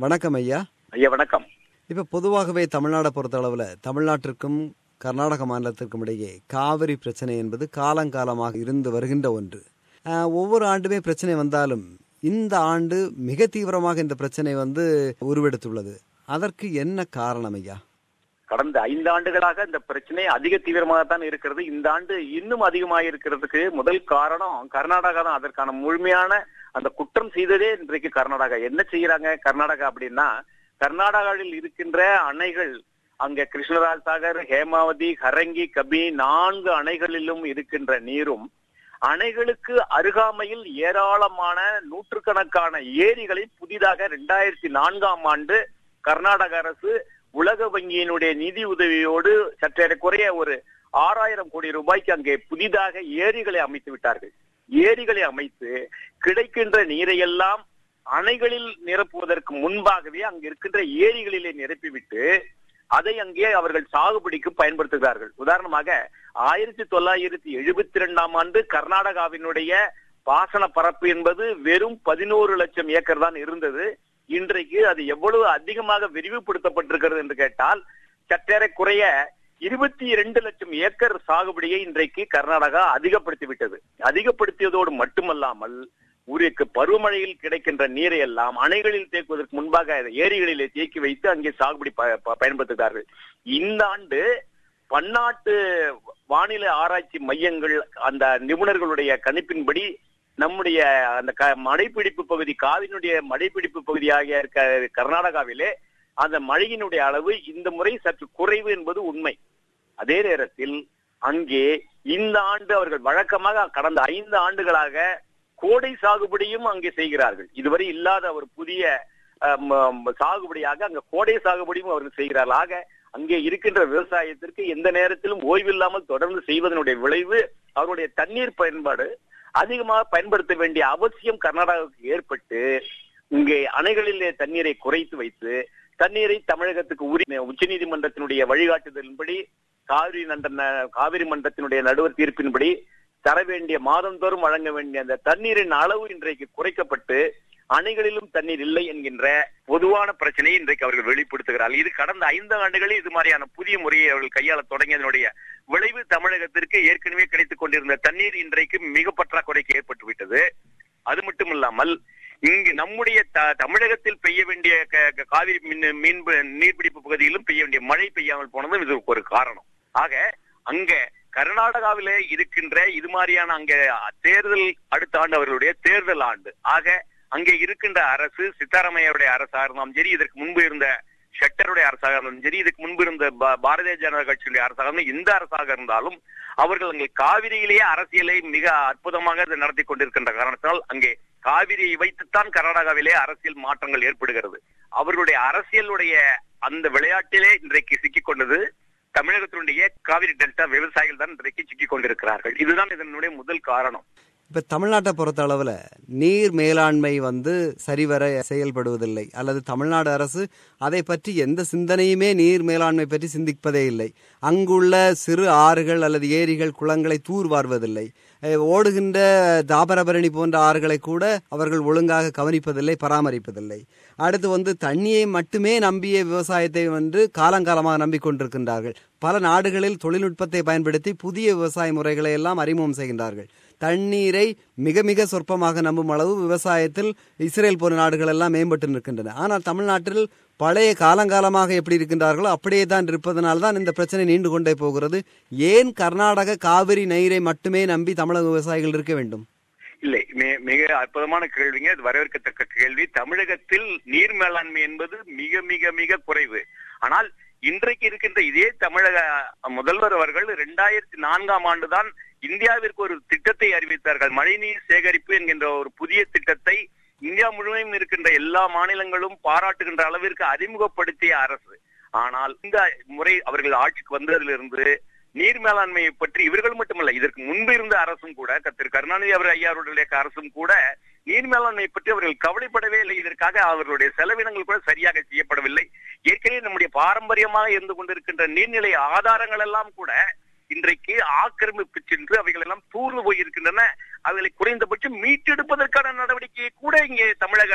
வணக்கம் ஐயா ஐயா வணக்கம் இப்ப பொதுவாகவே தமிழ்நாடை பொறுத்த அளவுல தமிழ்நாட்டிற்கும் கர்நாடக மாநிலத்திற்கும் இடையே காவிரி பிரச்சனை என்பது காலங்காலமாக இருந்து வருகின்ற ஒன்று ஆஹ், ஒவ்வொரு ஆண்டுமே பிரச்சனை வந்தாலும் இந்த ஆண்டு மிக தீவிரமாக இந்த பிரச்சனை வந்து உருவெடுத்துள்ளது அதற்கு என்ன காரணம் ஐயா கடந்த ஐந்து ஆண்டுகளாக இந்த பிரச்சனை அதிக தீவிரமாகத்தான் இருக்கிறது இந்த ஆண்டு இன்னும் அதிகமாக இருக்கிறதுக்கு முதல் காரணம் கர்நாடகா தான் அதற்கான முழுமையான அந்த குற்றம் செய்ததே இன்றைக்கு கர்நாடகா என்ன செய்யறாங்க கர்நாடகா அப்படின்னா கர்நாடகாவில் இருக்கின்ற அணைகள் அங்க கிருஷ்ணராஜ் சாகர் ஹேமாவதி ஹரங்கி கபி நான்கு அணைகளிலும் இருக்கின்ற நீரும் அணைகளுக்கு அருகாமையில் ஏராளமான நூற்றுக்கணக்கான ஏரிகளை புதிதாக இரண்டாயிரத்தி நான்காம் ஆண்டு கர்நாடக அரசு உலக வங்கியினுடைய நிதி உதவியோடு சற்றேறக்குறைய ஒரு ஆறாயிரம் கோடி ரூபாய்க்கு அங்கே புதிதாக ஏரிகளை அமைத்து விட்டார்கள் ஏரிகளை அமைத்து கிடைக்கின்ற நீரையெல்லாம் அணைகளில் நிரப்புவதற்கு முன்பாகவே அங்கு இருக்கின்ற ஏரிகளிலே நிரப்பிவிட்டு அதை அங்கே அவர்கள் சாகுபடிக்கு பயன்படுத்துகிறார்கள் உதாரணமாக ஆயிரத்தி தொள்ளாயிரத்தி எழுபத்தி இரண்டாம் ஆண்டு கர்நாடகாவினுடைய பாசன பரப்பு என்பது வெறும் பதினோரு லட்சம் ஏக்கர் தான் இருந்தது இன்றைக்கு அது எவ்வளவு அதிகமாக விரிவுபடுத்தப்பட்டிருக்கிறது என்று கேட்டால் சற்றேற குறைய இருபத்தி இரண்டு லட்சம் ஏக்கர் சாகுபடியை இன்றைக்கு கர்நாடகா அதிகப்படுத்தி விட்டது அதிகப்படுத்தியதோடு மட்டுமல்லாமல் ஊருக்கு பருவமழையில் கிடைக்கின்ற நீரை எல்லாம் அணைகளில் தேக்குவதற்கு முன்பாக ஏரிகளிலே தேக்கி வைத்து அங்கே சாகுபடி ப- ப- பயன்படுத்துகிறார்கள் இந்த ஆண்டு பன்னாட்டு வானிலை ஆராய்ச்சி மையங்கள் அந்த நிபுணர்களுடைய கணிப்பின்படி நம்முடைய அந்த க- மழைப்பிடிப்பு பகுதி காவிரியினுடைய மழைப்பிடிப்பு பகுதியாக இருக்க கர்நாடகாவிலே அந்த மழையினுடைய அளவு இந்த முறை சற்று குறைவு என்பது உண்மை அதே நேரத்தில் அங்கே இந்த ஆண்டு அவர்கள் வழக்கமாக கடந்த ஐந்து ஆண்டுகளாக கோடை சாகுபடியும் அங்கே செய்கிறார்கள் இதுவரை இல்லாத ஒரு புதிய அஹ், ம- ம- சாகுபடியாக அங்க கோடை சாகுபடியும் அவர்கள் செய்கிறார்கள் ஆக அங்கே இருக்கின்ற விவசாயத்திற்கு எந்த நேரத்திலும் ஓய்வில்லாமல் தொடர்ந்து செய்வதனுடைய விளைவு அவருடைய தண்ணீர் பயன்பாடு அதிகமாக பயன்படுத்த வேண்டிய அவசியம் கர்நாடகாவுக்கு ஏற்பட்டு இங்கே அணைகளிலே தண்ணீரை குறைத்து வைத்து தண்ணீரை தமிழகத்துக்கு உரிய உச்சநீதிமன்றத்தினுடைய வழிகாட்டுதலின்படி காவிரி நண்ட காவிரி மன்றத்தினுடைய நடுவர் தீர்ப்பின்படி தர வேண்டிய மாதந்தோறும் வழங்க வேண்டிய அந்த தண்ணீரின் அளவு இன்றைக்கு குறைக்கப்பட்டு அணைகளிலும் தண்ணீர் இல்லை என்கின்ற பொதுவான பிரச்சனையை இன்றைக்கு அவர்கள் வெளிப்படுத்துகிறார்கள் இது கடந்த ஐந்து ஆண்டுகளில் இது மாதிரியான புதிய முறையை அவர்கள் கையாள தொடங்கியதனுடைய விளைவு தமிழகத்திற்கு ஏற்கனவே கிடைத்துக் கொண்டிருந்த தண்ணீர் இன்றைக்கு மிக பற்றாக்குறைக்கு ஏற்பட்டு விட்டது அது மட்டும் இல்லாமல் இங்கு நம்முடைய த- தமிழகத்தில் பெய்ய வேண்டிய க- க- காவிரி மீன் மீன் நீர்பிடிப்பு பகுதியிலும் பெய்ய வேண்டிய மழை பெய்யாமல் போனதும் இது ஒரு காரணம் ஆக அங்க கர்நாடகாவிலே இருக்கின்ற இது மாதிரியான அங்க தேர்தல் அடுத்த ஆண்டு அவர்களுடைய தேர்தல் ஆண்டு ஆக அங்கே இருக்கின்ற அரசு சித்தாராமையாவுடைய அரசாக இருந்தாலும் சரி இதற்கு முன்பு இருந்த ஷெட்டருடைய அரசாக இருந்தாலும் சரி இதுக்கு முன்பு இருந்த பா- பாரதிய ஜனதா கட்சியுடைய அரசாக இருந்தாலும் எந்த அரசாக இருந்தாலும் அவர்கள் அங்கே காவிரியிலேயே அரசியலை மிக அற்புதமாக இதை நடத்தி கொண்டிருக்கின்ற காரணத்தால் அங்கே காவிரியை வைத்துத்தான் கர்நாடகாவிலே அரசியல் மாற்றங்கள் ஏற்படுகிறது அவர்களுடைய அரசியலுடைய அந்த விளையாட்டிலே இன்றைக்கு சிக்கிக் கொண்டது தமிழகத்தினுடைய காவிரி டெல்டா விவசாயிகள் தான் இன்றைக்கு சிக்கிக் கொண்டிருக்கிறார்கள் இதுதான் இதனுடைய முதல் காரணம் இப்ப தமிழ்நாட்டை பொறுத்த அளவுல நீர் மேலாண்மை வந்து சரிவர செயல்படுவதில்லை அல்லது தமிழ்நாடு அரசு அதை பற்றி எந்த சிந்தனையுமே நீர் மேலாண்மை பற்றி சிந்திப்பதே இல்லை அங்குள்ள சிறு ஆறுகள் அல்லது ஏரிகள் குளங்களை தூர்வார்வதில்லை அஹ், ஓடுகின்ற தாபரபரணி போன்ற ஆறுகளை கூட அவர்கள் ஒழுங்காக கவனிப்பதில்லை பராமரிப்பதில்லை அடுத்து வந்து தண்ணியை மட்டுமே நம்பிய விவசாயத்தை வந்து காலங்காலமாக நம்பிக்கொண்டிருக்கின்றார்கள் பல நாடுகளில் தொழில்நுட்பத்தை பயன்படுத்தி புதிய விவசாய முறைகளை எல்லாம் அறிமுகம் செய்கின்றார்கள் தண்ணீரை மிக மிக சொற்பமாக நம்பும் அளவு விவசாயத்தில் இஸ்ரேல் போன்ற நாடுகள் எல்லாம் மேம்பட்டு நிற்கின்றன ஆனால் தமிழ்நாட்டில் பழைய காலங்காலமாக எப்படி இருக்கின்றார்களோ அப்படியே தான் இருப்பதனால் தான் இந்த பிரச்சனை நீண்டு கொண்டே போகிறது ஏன் கர்நாடக காவிரி நீரை மட்டுமே நம்பி தமிழக விவசாயிகள் இருக்க வேண்டும் இல்லை மி- மிக அற்புதமான கேள்விங்க இது வரவேற்கத்தக்க கேள்வி தமிழகத்தில் நீர் மேலாண்மை என்பது மிக மிக மிக குறைவு ஆனால் இன்றைக்கு இருக்கின்ற இதே தமிழக முதல்வர் அவர்கள் இரண்டாயிரத்தி நான்காம் ஆண்டுதான் இந்தியாவிற்கு ஒரு திட்டத்தை அறிவித்தார்கள் மழைநீர் சேகரிப்பு என்கின்ற ஒரு புதிய திட்டத்தை இந்தியா முழுவதும் இருக்கின்ற எல்லா மாநிலங்களும் பாராட்டுகின்ற அளவிற்கு அறிமுகப்படுத்திய அரசு ஆனால் இந்த முறை அவர்கள் ஆட்சிக்கு வந்ததிலிருந்து நீர் மேலாண்மையை பற்றி இவர்கள் மட்டுமல்ல இதற்கு முன்பு இருந்த அரசும் கூட க- திரு கருணாநிதி அவர் ஐயா அவர்களுடைய அரசும் கூட நீர் மேலாண்மை பற்றி அவர்கள் கவலைப்படவே இல்லை இதற்காக அவர்களுடைய செலவினங்கள் கூட சரியாக செய்யப்படவில்லை ஏற்கனவே நம்முடைய பாரம்பரியமாக இருந்து கொண்டிருக்கின்ற நீர்நிலை ஆதாரங்கள் எல்லாம் கூட இன்றைக்கு ஆக்கிரமிப்பு சென்று அவைகள் எல்லாம் தூர்ந்து போயிருக்கின்றன அவைகளை குறைந்தபட்சம் மீட்டெடுப்பதற்கான நடவடிக்கையை கூட இங்கே தமிழக அரசு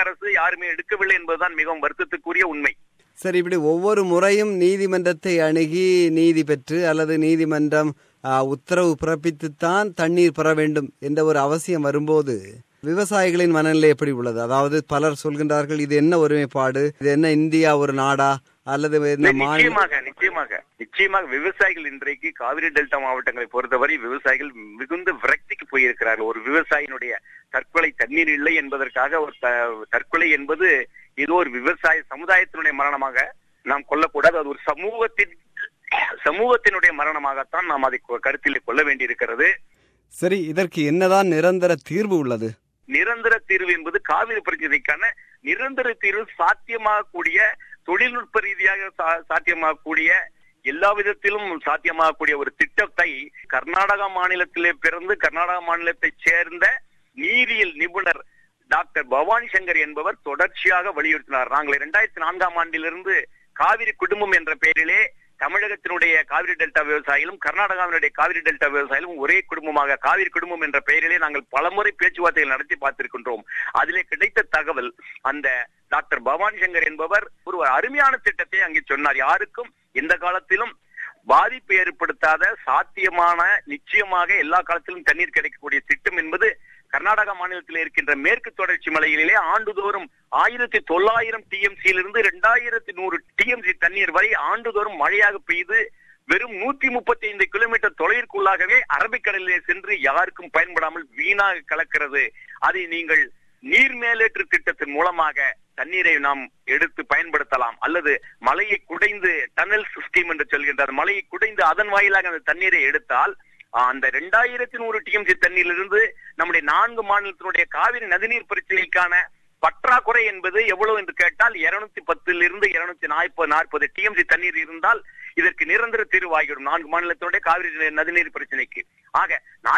யாருமே எடுக்கவில்லை என்பதுதான் மிகவும் வருத்தத்துக்குரிய உண்மை சரி இப்படி ஒவ்வொரு முறையும் நீதிமன்றத்தை அணுகி நீதி பெற்று அல்லது நீதிமன்றம் ஆ, உத்தரவு பிறப்பித்துத்தான் தண்ணீர் பெற வேண்டும் என்ற ஒரு அவசியம் வரும்போது விவசாயிகளின் மனநிலை எப்படி உள்ளது அதாவது பலர் சொல்கின்றார்கள் இது என்ன ஒருமைப்பாடு இது என்ன இந்தியா ஒரு நாடா அல்லது என்ன மாநில நிச்சயமாக நிச்சயமாக நிச்சயமாக விவசாயிகள் இன்றைக்கு காவிரி டெல்டா மாவட்டங்களை பொறுத்தவரை விவசாயிகள் மிகுந்த விரக்திக்கு போயிருக்கிறார்கள் ஒரு விவசாயினுடைய தற்கொலை தண்ணீர் இல்லை என்பதற்காக ஒரு த- தற்கொலை என்பது ஏதோ ஒரு விவசாய சமுதாயத்தினுடைய மரணமாக நாம் கொள்ளக்கூடாது அது ஒரு சமூகத்தின் சமூகத்தினுடைய மரணமாகத்தான் நாம் அதை கொ- கருத்தில் கொள்ள வேண்டியிருக்கிறது சரி இதற்கு என்னதான் நிரந்தர தீர்வு உள்ளது நிரந்தர தீர்வு என்பது காவிரி பிரச்சனைக்கான நிரந்தர தீர்வு சாத்தியமாகக்கூடிய தொழில்நுட்ப ரீதியாக சா- சாத்தியமாகக்கூடிய எல்லா விதத்திலும் சாத்தியமாகக்கூடிய ஒரு திட்டத்தை கர்நாடகா மாநிலத்திலே பிறந்து கர்நாடகா மாநிலத்தைச் சேர்ந்த நீரியல் நிபுணர் டாக்டர் பவானி சங்கர் என்பவர் தொடர்ச்சியாக வலியுறுத்தினார் நாங்கள் இரண்டாயிரத்தி நான்காம் ஆண்டிலிருந்து காவிரி குடும்பம் என்ற பெயரிலே தமிழகத்தினுடைய காவிரி டெல்டா விவசாயிகளும் கர்நாடகாவினுடைய காவிரி டெல்டா விவசாயிகளும் ஒரே குடும்பமாக காவிரி குடும்பம் என்ற பெயரிலே நாங்கள் பலமுறை பேச்சுவார்த்தைகள் நடத்தி பார்த்திருக்கின்றோம் அதிலே கிடைத்த தகவல் அந்த டாக்டர் பவானி சங்கர் என்பவர் ஒரு அருமையான திட்டத்தை அங்கே சொன்னார் யாருக்கும் எந்த காலத்திலும் பாதிப்பு ஏற்படுத்தாத சாத்தியமான நிச்சயமாக எல்லா காலத்திலும் தண்ணீர் கிடைக்கக்கூடிய திட்டம் என்பது கர்நாடகா மாநிலத்தில் இருக்கின்ற மேற்கு தொடர்ச்சி மலையிலே ஆண்டுதோறும் ஆயிரத்தி தொள்ளாயிரம் டிஎம்சியிலிருந்து இரண்டாயிரத்தி நூறு டிஎம்சி தண்ணீர் வரை ஆண்டுதோறும் மழையாக பெய்து வெறும் நூத்தி முப்பத்தி ஐந்து கிலோமீட்டர் தொலைவிற்குள்ளாகவே அரபிக்கடலிலே சென்று யாருக்கும் பயன்படாமல் வீணாக கலக்கிறது அதை நீங்கள் நீர் மேலேற்று திட்டத்தின் மூலமாக தண்ணீரை நாம் எடுத்து பயன்படுத்தலாம் அல்லது மலையை குடைந்து டனல் சிஸ்டம் என்று சொல்கின்றார் மலையை குடைந்து அதன் வாயிலாக அந்த தண்ணீரை எடுத்தால் ஆஹ், அந்த இரண்டாயிரத்தி நூறு டிஎம்சி தண்ணீரிலிருந்து நம்முடைய நான்கு மாநிலத்தினுடைய காவிரி நதிநீர் பிரச்சனைக்கான பற்றாக்குறை என்பது எவ்வளவு என்று கேட்டால் இருநூத்தி பத்தில் இருந்து இருநூத்தி நாற்பது நாற்பது டிஎம்சி தண்ணீர் இருந்தால் இதற்கு நிரந்தர தீர்வாகிவிடும் நான்கு மாநிலத்தினுடைய காவிரி நதிநீர் பிரச்சனைக்கு ஆக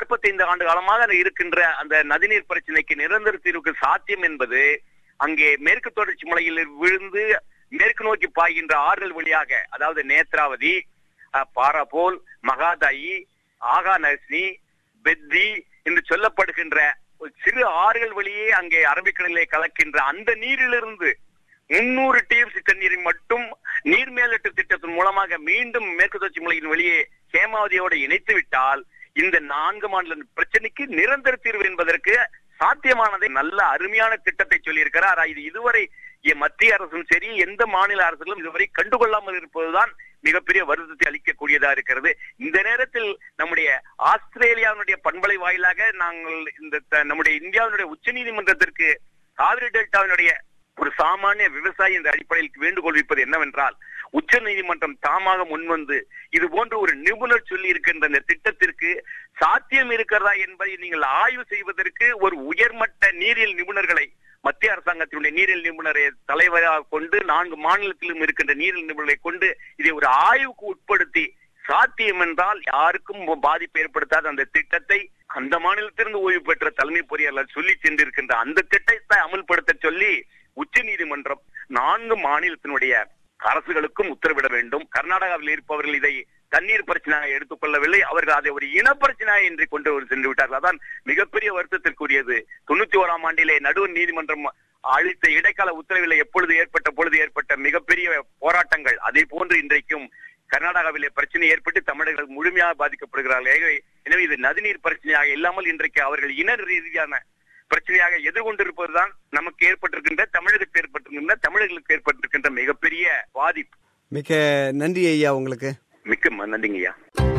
45 ஆண்டு காலமாக இருக்கின்ற அந்த நதிநீர் பிரச்சனைக்கு நிரந்தர தீர்வுக்கு சாத்தியம் என்பது அங்கே மேற்கு தொடர்ச்சி மலையில் விழுந்து மேற்கு நோக்கி பாய்கின்ற ஆறுகள் வழியாக அதாவது நேத்ராவதி அஹ், பாராபோல் மகாதாயி ஆகா நர்சினி பெத்தி என்று சொல்லப்படுகின்ற ஒரு சிறு ஆறுகள் வழியே அங்கே அரபிக்கடலிலே கலக்கின்ற அந்த நீரிலிருந்து முன்னூறு டிஎம்சி தண்ணீரை மட்டும் நீர் மேலட்டு திட்டத்தின் மூலமாக மீண்டும் மேற்கு தொடர்ச்சி மலையின் வெளியே ஹேமாவதியோடு இணைத்து விட்டால் இந்த நான்கு மாநில பிரச்சனைக்கு நிரந்தர தீர்வு என்பதற்கு சாத்தியமானதை நல்ல அருமையான திட்டத்தை சொல்லியிருக்கிறார் இது இதுவரை எ- மத்திய அரசும் சரி எந்த மாநில அரசுகளும் இதுவரை கண்டுகொள்ளாமல் இருப்பதுதான் மிகப்பெரிய வருத்தத்தை அளிக்கக்கூடியதா இருக்கிறது இந்த நேரத்தில் நம்முடைய ஆஸ்திரேலியாவினுடைய பண்பலை வாயிலாக நாங்கள் இந்த த- நம்முடைய இந்தியாவினுடைய உச்சநீதிமன்றத்திற்கு காவிரி டெல்டாவினுடைய ஒரு சாமானிய விவசாயி என்ற அடிப்படையில் வேண்டுகோள் வைப்பது என்னவென்றால் உச்ச நீதிமன்றம் தாமாக முன்வந்து இது போன்ற ஒரு நிபுணர் சொல்லி இருக்கின்ற இந்த திட்டத்திற்கு சாத்தியம் இருக்கிறதா என்பதை நீங்கள் ஆய்வு செய்வதற்கு ஒரு உயர்மட்ட நீரியல் நிபுணர்களை மத்திய அரசாங்கத்தினுடைய நீரியல் நிபுணரை தலைவராக கொண்டு நான்கு மாநிலத்திலும் இருக்கின்ற நீரியல் நிபுணரை கொண்டு இதை ஒரு ஆய்வுக்கு உட்படுத்தி சாத்தியம் என்றால் யாருக்கும் பாதிப்பு ஏற்படுத்தாத அந்த திட்டத்தை அந்த மாநிலத்திலிருந்து ஓய்வு பெற்ற தலைமை பொறியாளர் சொல்லி சென்றிருக்கின்ற அந்த திட்டத்தை அமல்படுத்த சொல்லி உச்ச நீதிமன்றம் நான்கு மாநிலத்தினுடைய அரசுகளுக்கும் உத்தரவிட வேண்டும் கர்நாடகாவில் இருப்பவர்கள் இதை தண்ணீர் பிரச்சனையாக எடுத்துக்கொள்ளவில்லை அவர்கள் அதை ஒரு இன பிரச்சனையாக என்று கொண்டு வந்து சென்று விட்டார்கள் அதான் மிகப்பெரிய வருத்தத்திற்குரியது தொண்ணூத்தி ஓராம் ஆண்டிலே நடுவர் நீதிமன்றம் அளித்த இடைக்கால உத்தரவில் எப்பொழுது ஏற்பட்ட பொழுது ஏற்பட்ட மிகப்பெரிய போராட்டங்கள் அதே போன்று இன்றைக்கும் கர்நாடகாவிலே பிரச்சனை ஏற்பட்டு தமிழர்கள் முழுமையாக பாதிக்கப்படுகிறார்கள் எனவே- எனவே இது நதிநீர் பிரச்சனையாக இல்லாமல் இன்றைக்கு அவர்கள் இன ரீதியான பிரச்சனையாக எதிர்கொண்டிருப்பதுதான் நமக்கு ஏற்பட்டிருக்கின்ற தமிழகத்துக்கு ஏற்பட்டிருக்கின்ற தமிழர்களுக்கு ஏற்பட்டிருக்கின்ற மிகப்பெரிய பாதிப்பு மிக்க நன்றி ஐயா உங்களுக்கு மிக்க நன்றிங்க ஐயா